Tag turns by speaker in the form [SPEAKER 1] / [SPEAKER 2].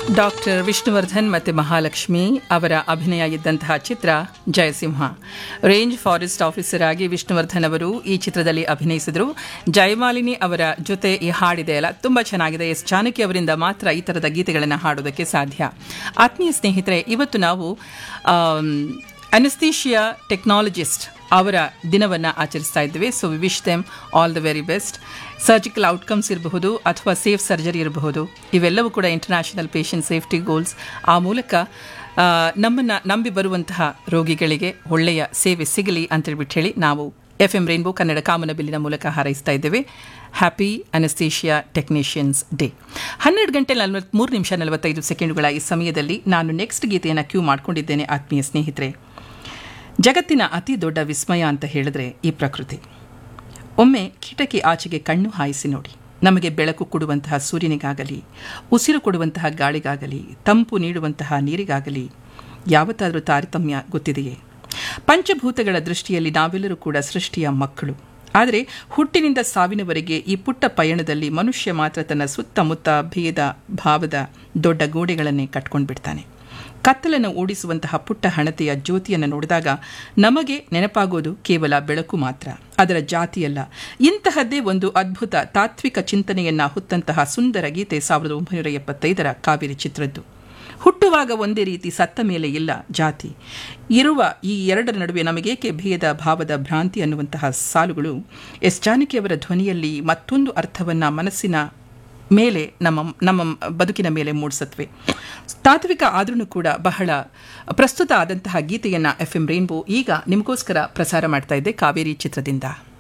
[SPEAKER 1] doctor Vishnuvardhan ಮತ್ತು ಮಹಾಲಕ್ಷ್ಮಿ ಅವರ ಅಭಿನಯ ಇದ್ದಂತಹ ಚಿತ್ರ ಜಯಸಿಂಹ ರೇಂಜ್ ಫಾರೆಸ್ಟ್ ಆಫೀಸರ್ ಆಗಿ ವಿಷ್ಣುವರ್ಧನ್ ಅವರು ಈ ಚಿತ್ರದಲ್ಲಿ ಅಭಿನಯಿಸಿದರು ಜಯಮಾಲಿನಿ ಅವರ ಜೊತೆ ಈ ಹಾಡಿದೆ ಅಲ್ಲ ತುಂಬ ಚೆನ್ನಾಗಿದೆ ಎಸ್ ಜಾನಕಿ ಅವರಿಂದ ಮಾತ್ರ ಈ ಥರದ ಗೀತೆಗಳನ್ನು ಹಾಡೋದಕ್ಕೆ ಸಾಧ್ಯ ಆತ್ಮೀಯ ಸ್ನೇಹಿತರೆ ಇವತ್ತು ನಾವು ಅನಸ್ಥೀಷಿಯಾ ಟೆಕ್ನಾಲಜಿಸ್ಟ್ ಅವರ ದಿನವನ್ನು ಆಚರಿಸ್ತಾ ಇದ್ದೇವೆ so we wish them all the very best surgical outcomes ಇರಬಹುದು ಅಥವಾ ಸೇಫ್ ಸರ್ಜರಿ ಇರಬಹುದು ಇವೆಲ್ಲವೂ ಕೂಡ ಇಂಟರ್ನ್ಯಾಷನಲ್ ಪೇಷಂಟ್ ಸೇಫ್ಟಿ ಗೋಲ್ಸ್ ಆ ಮೂಲಕ ನಮ್ಮನ್ನು ನಂಬಿ ಬರುವಂತಹ ರೋಗಿಗಳಿಗೆ ಒಳ್ಳೆಯ ಸೇವೆ ಸಿಗಲಿ ಅಂತೇಳ್ಬಿಟ್ಟು ಹೇಳಿ ನಾವು ಎಫ್ ಎಂ ರೈನ್ಬೋ ಕನ್ನಡ ಕಾಮನಬಿಲ್ಲಿನ ಮೂಲಕ ಹಾರೈಸ್ತಾ ಇದ್ದೇವೆ ಹ್ಯಾಪಿ ಅನಸ್ಥೇಷಿಯಾ ಟೆಕ್ನಿಷಿಯನ್ಸ್ ಡೇ ಹನ್ನೆರಡು ಗಂಟೆ ನಲವತ್ತ್ಮೂರು ನಿಮಿಷ ನಲವತ್ತೈದು ಸೆಕೆಂಡುಗಳ ಈ ಸಮಯದಲ್ಲಿ ನಾನು ನೆಕ್ಸ್ಟ್ ಗೀತೆಯನ್ನು ಕ್ಯೂ ಮಾಡ್ಕೊಂಡಿದ್ದೇನೆ ಆತ್ಮೀಯ ಸ್ನೇಹಿತರೆ ಜಗತ್ತಿನ ಅತಿ ದೊಡ್ಡ ವಿಸ್ಮಯ ಅಂತ ಹೇಳಿದ್ರೆ ಈ ಪ್ರಕೃತಿ ಒಮ್ಮೆ ಕಿಟಕಿ ಆಚೆಗೆ ಕಣ್ಣು ಹಾಯಿಸಿ ನೋಡಿ ನಮಗೆ ಬೆಳಕು ಕೊಡುವಂತಹ ಸೂರ್ಯನಿಗಾಗಲಿ ಉಸಿರು ಕೊಡುವಂತಹ ಗಾಳಿಗಾಗಲಿ ತಂಪು ನೀಡುವಂತಹ ನೀರಿಗಾಗಲಿ ಯಾವತ್ತಾದರೂ ತಾರತಮ್ಯ ಗೊತ್ತಿದೆಯೇ ಪಂಚಭೂತಗಳ ದೃಷ್ಟಿಯಲ್ಲಿ ನಾವೆಲ್ಲರೂ ಕೂಡ ಸೃಷ್ಟಿಯ ಮಕ್ಕಳು ಆದರೆ ಹುಟ್ಟಿನಿಂದ ಸಾವಿನವರೆಗೆ ಈ ಪುಟ್ಟ ಪಯಣದಲ್ಲಿ ಮನುಷ್ಯ ಮಾತ್ರ ತನ್ನ ಸುತ್ತಮುತ್ತ ಭೇದ ಭಾವದ ದೊಡ್ಡ ಗೋಡೆಗಳನ್ನೇ ಕಟ್ಕೊಂಡು ಬಿಡ್ತಾನೆ ಕತ್ತಲನ್ನು ಓಡಿಸುವಂತಹ ಪುಟ್ಟ ಹಣತೆಯ ಜ್ಯೋತಿಯನ್ನು ನೋಡಿದಾಗ ನಮಗೆ ನೆನಪಾಗೋದು ಕೇವಲ ಬೆಳಕು ಮಾತ್ರ ಅದರ ಜಾತಿಯಲ್ಲ ಇಂತಹದ್ದೇ ಒಂದು ಅದ್ಭುತ ತಾತ್ವಿಕ ಚಿಂತನೆಯನ್ನ ಹೊತ್ತಂತಹ ಸುಂದರ ಗೀತೆ ಸಾವಿರದ ಒಂಬೈನೂರ ಎಪ್ಪತ್ತೈದರ ಕಾವೇರಿ ಚಿತ್ರದ್ದು ಹುಟ್ಟುವಾಗ ಒಂದೇ ರೀತಿ ಸತ್ತ ಮೇಲೆ ಇಲ್ಲ ಜಾತಿ ಇರುವ ಈ ಎರಡರ ನಡುವೆ ನಮಗೇಕೆ ಭೇದ ಭಾವದ ಭ್ರಾಂತಿ ಅನ್ನುವಂತಹ ಸಾಲುಗಳು ಎಸ್ ಜಾನಕಿಯವರ ಧ್ವನಿಯಲ್ಲಿ ಮತ್ತೊಂದು ಅರ್ಥವನ್ನು ಮನಸ್ಸಿನ ಮೇಲೆ ನಮ್ಮ ನಮ್ಮ ಬದುಕಿನ ಮೇಲೆ ಮೂಡಿಸತ್ವೆ ತಾತ್ವಿಕ ಆದ್ರೂ ಕೂಡ ಬಹಳ ಪ್ರಸ್ತುತ ಆದಂತಹ ಗೀತೆಯನ್ನು ಎಫ್ ಎಂ ರೈನ್ಬೋ ಈಗ ನಿಮಗೋಸ್ಕರ ಪ್ರಸಾರ ಮಾಡ್ತಾ ಇದ್ದೆ ಕಾವೇರಿ ಚಿತ್ರದಿಂದ